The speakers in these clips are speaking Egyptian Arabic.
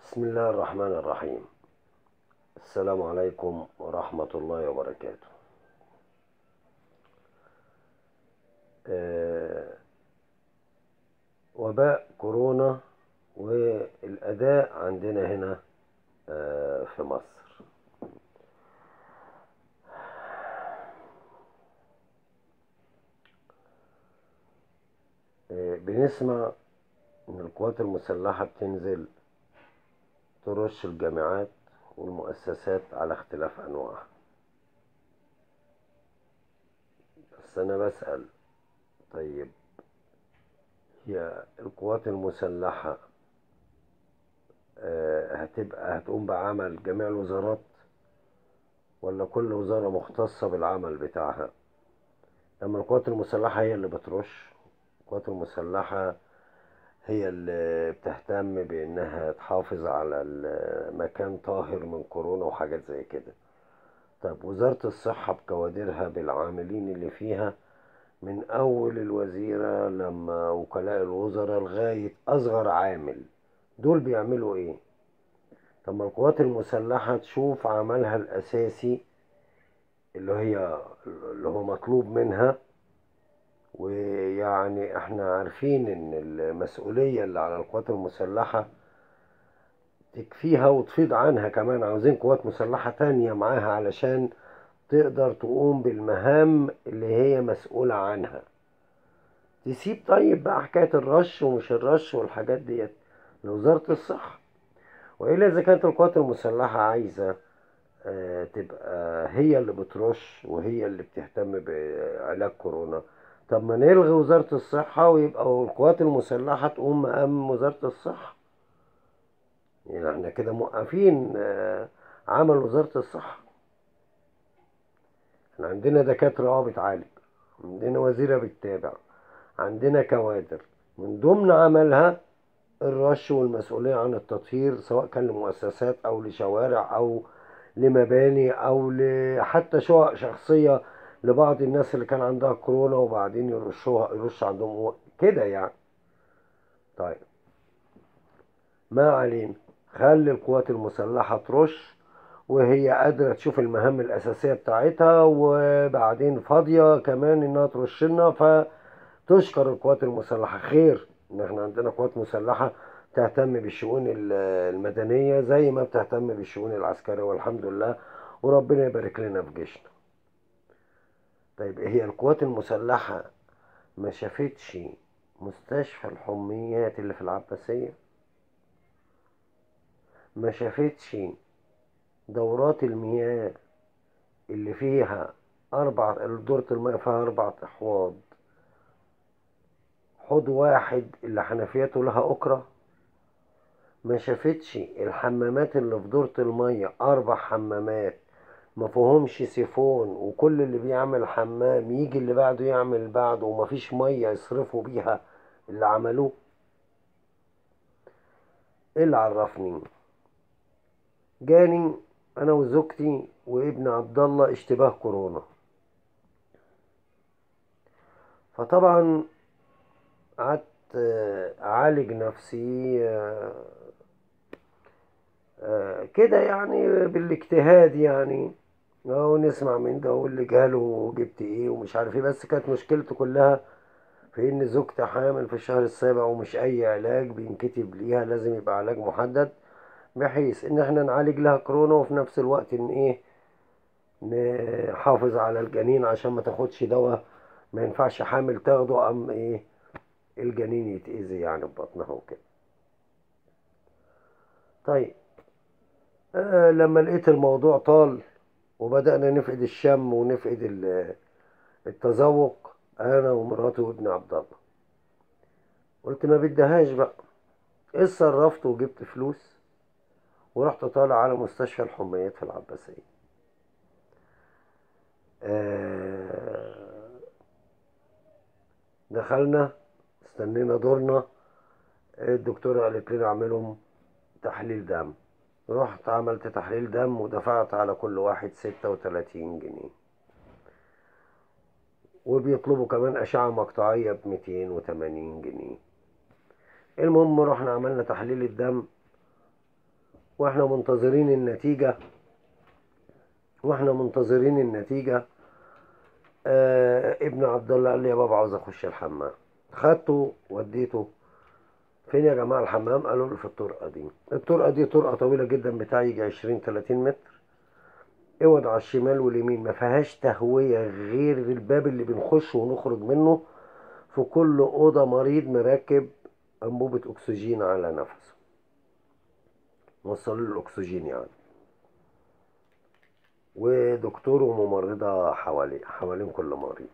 بسم الله الرحمن الرحيم السلام عليكم ورحمة الله وبركاته آه، وباء كورونا والأداء عندنا هنا آه، في مصر آه، بنسمع إن القوات المسلحة بتنزل ترش الجامعات والمؤسسات على اختلاف أنواعها بس أنا بسأل طيب هي القوات المسلحة آه، هتبقى هتقوم بعمل جميع الوزارات ولا كل وزارة مختصة بالعمل بتاعها لما القوات المسلحة هي اللي بترش القوات المسلحة هي اللي بتهتم بانها تحافظ على المكان طاهر من كورونا وحاجات زي كده طب وزارة الصحة بكوادرها بالعاملين اللي فيها من اول الوزيرة لما وكلاء الوزراء لغاية اصغر عامل دول بيعملوا ايه طب ما القوات المسلحة تشوف عملها الاساسي اللي هي اللي هو مطلوب منها ويعني احنا عارفين ان المسؤولية اللي على القوات المسلحة تكفيها وتفيض عنها كمان عاوزين قوات مسلحة تانية معاها علشان تقدر تقوم بالمهام اللي هي مسؤولة عنها تسيب طيب بقى حكاية الرش ومش الرش والحاجات ديت لوزارة الصحة وإلا إذا كانت القوات المسلحة عايزة آه، تبقى هي اللي بترش وهي اللي بتهتم بعلاج كورونا طب ما نلغي وزارة الصحة ويبقى القوات المسلحة تقوم مقام وزارة الصحة يعني احنا كده موقفين آه، عمل وزارة الصحة احنا عندنا دكاترة اه بتعالج عندنا وزيرة بتتابع عندنا كوادر من ضمن عملها الرش والمسؤولية عن التطهير سواء كان لمؤسسات أو لشوارع أو لمباني أو حتى شقق شخصية لبعض الناس اللي كان عندها كورونا وبعدين يرشوها يرش عندهم كده يعني طيب ما علينا خلي القوات المسلحة ترش وهي قادرة تشوف المهام الأساسية بتاعتها وبعدين فاضية كمان إنها ترش لنا فتشكر القوات المسلحة خير إن إحنا عندنا قوات مسلحة تهتم بالشؤون المدنية زي ما بتهتم بالشؤون العسكرية والحمد لله وربنا يبارك لنا في جيشنا طيب هي القوات المسلحة ما شافتش مستشفى الحميات اللي في العباسية ما شافتش دورات المياه اللي فيها أربع دورة المياه فيها أربع أحواض حوض واحد اللي حنفياته لها أكرة ما شافتش الحمامات اللي في دورة المية أربع حمامات ما فيهمش سيفون وكل اللي بيعمل حمام يجي اللي بعده يعمل بعده ومفيش مية يصرفوا بيها اللي عملوه ايه اللي عرفني جاني انا وزوجتي وابن عبد الله اشتباه كورونا فطبعا قعدت اعالج نفسي كده يعني بالاجتهاد يعني اهو نسمع من ده واللي جاله جبت ايه ومش عارف ايه بس كانت مشكلته كلها في ان زوجتي حامل في الشهر السابع ومش اي علاج بينكتب ليها لازم يبقى علاج محدد بحيث ان احنا نعالج لها كورونا وفي نفس الوقت ان ايه نحافظ على الجنين عشان ما تاخدش دواء ما ينفعش حامل تاخده ام ايه الجنين يتأذي يعني في بطنها وكده طيب آه لما لقيت الموضوع طال وبدأنا نفقد الشم ونفقد التذوق أنا ومراتي وابن عبد الله قلت ما بدهاش بقى اتصرفت وجبت فلوس ورحت طالع على مستشفى الحميات في العباسية آه دخلنا استنينا دورنا الدكتورة قالت لنا اعملهم تحليل دم رحت عملت تحليل دم ودفعت على كل واحد ستة وتلاتين جنيه وبيطلبوا كمان أشعة مقطعية بميتين وتمانين جنيه المهم رحنا عملنا تحليل الدم واحنا منتظرين النتيجة واحنا منتظرين النتيجة آه ابن عبد الله قال لي يا بابا عاوز اخش الحمام خدته وديته فين يا جماعة الحمام قالوا لي في الطرقة دي الطرقة دي طرقة طويلة جدا بتاع يجي 20 30 متر اوض على الشمال واليمين ما فيهاش تهوية غير الباب اللي بنخش ونخرج منه في كل أوضة مريض مركب أنبوبة أكسجين على نفسه وصلوا له الأكسجين يعني ودكتور وممرضة حوالي حوالين كل مريض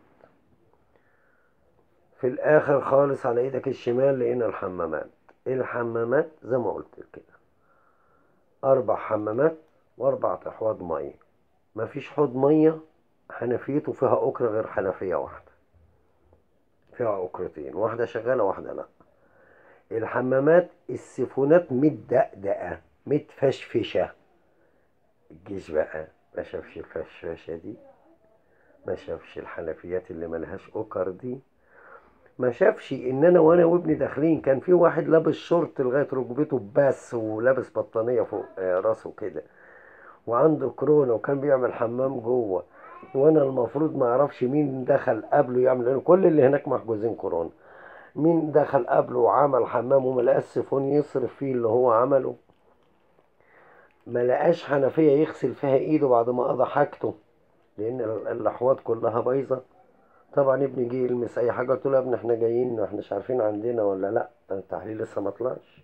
في الآخر خالص على إيدك الشمال لقينا الحمامات الحمامات زي ما قلت كده أربع حمامات وأربع أحواض مية مفيش حوض مية حنفيته فيها أكرة غير حنفية واحدة فيها أكرتين واحدة شغالة واحدة لأ الحمامات السيفونات متدقدقة متفشفشة الجيش بقى ما شافش الفشفشة دي ما شافش الحنفيات اللي ملهاش أكر دي ما شافش ان انا وانا وابني داخلين كان في واحد لابس شورت لغايه ركبته بس ولابس بطانيه فوق آه، راسه كده وعنده كورونا وكان بيعمل حمام جوه وانا المفروض ما اعرفش مين دخل قبله يعمل لان كل اللي هناك محجوزين كورونا مين دخل قبله وعمل حمام وما لقاش سيفون يصرف فيه اللي هو عمله ما لقاش حنفيه يغسل فيها ايده بعد ما قضى حاجته لان ال- الاحواض كلها بايظه طبعا ابني جه يلمس اي حاجه قلت له يا ابني احنا جايين احنا مش عارفين عندنا ولا لا التحليل لسه ما طلعش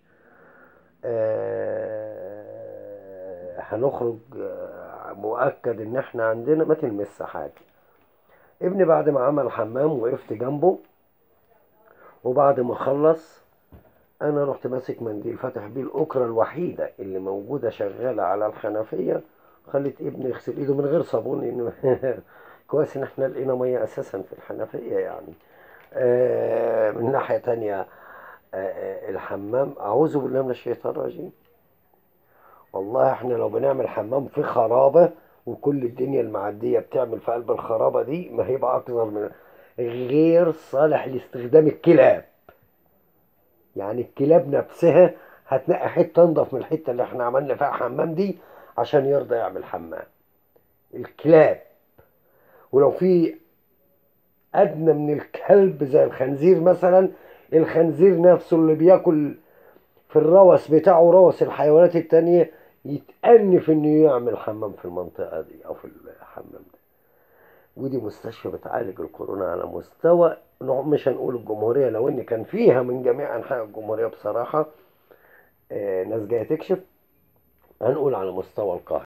آه، هنخرج آه، مؤكد ان احنا عندنا ما تلمس حاجه ابني بعد ما عمل حمام وقفت جنبه وبعد ما خلص انا رحت ماسك منديل فاتح بيه الاكره الوحيده اللي موجوده شغاله على الحنفيه خليت ابني يغسل ايده من غير صابون لان كويس ان احنا لقينا ميه اساسا في الحنفيه يعني آه، من ناحيه تانية آه، آه، الحمام اعوذ بالله من الشيطان الرجيم والله احنا لو بنعمل حمام في خرابه وكل الدنيا المعديه بتعمل في قلب الخرابه دي ما هيبقى اكثر من غير صالح لاستخدام الكلاب يعني الكلاب نفسها هتنقي حته انضف من الحته اللي احنا عملنا فيها حمام دي عشان يرضى يعمل حمام الكلاب ولو في ادنى من الكلب زي الخنزير مثلا الخنزير نفسه اللي بياكل في الروث بتاعه روث الحيوانات التانية يتأنف انه يعمل حمام في المنطقة دي او في الحمام ده ودي مستشفى بتعالج الكورونا على مستوى نوع- مش هنقول الجمهورية لو ان كان فيها من جميع انحاء الجمهورية بصراحة آه، ناس جاية تكشف هنقول على مستوى القاهرة